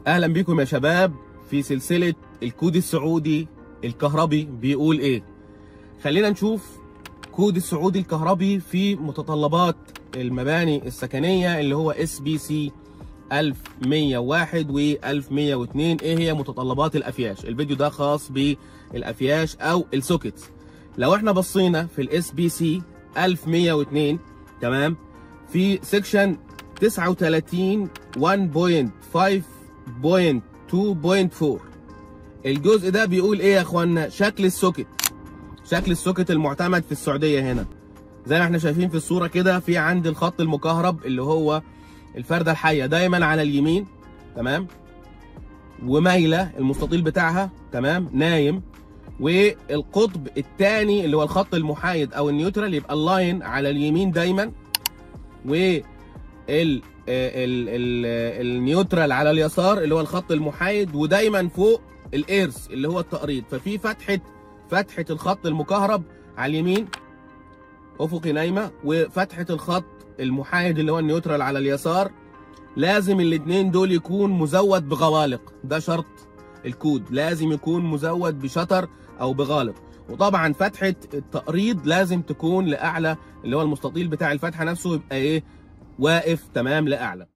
اهلا بيكم يا شباب في سلسله الكود السعودي الكهربي بيقول ايه خلينا نشوف كود السعودي الكهربي في متطلبات المباني السكنيه اللي هو اس بي سي 1101 و 1102 ايه هي متطلبات الافياش الفيديو ده خاص بالافياش او السوكيتس لو احنا بصينا في الاس بي سي 1102 تمام في سيكشن 39 1.5.2.4 الجزء ده بيقول ايه يا اخوانا شكل السوكت شكل السوكت المعتمد في السعوديه هنا زي ما احنا شايفين في الصوره كده في عند الخط المكهرب اللي هو الفرده الحيه دايما على اليمين تمام ومايله المستطيل بتاعها تمام نايم والقطب الثاني اللي هو الخط المحايد او النيوترال يبقى اللاين على اليمين دايما و ال ال ال النيوترال على اليسار اللي هو الخط المحايد ودايما فوق الايرس اللي هو التقريض ففي فتحه فتحه الخط المكهرب على اليمين افقي نايمه وفتحه الخط المحايد اللي هو النيوترال على اليسار لازم الاثنين دول يكون مزود بغوالق ده شرط الكود لازم يكون مزود بشطر او بغالق وطبعا فتحه التقريض لازم تكون لاعلى اللي هو المستطيل بتاع الفتحه نفسه يبقى ايه واقف تمام لاعلى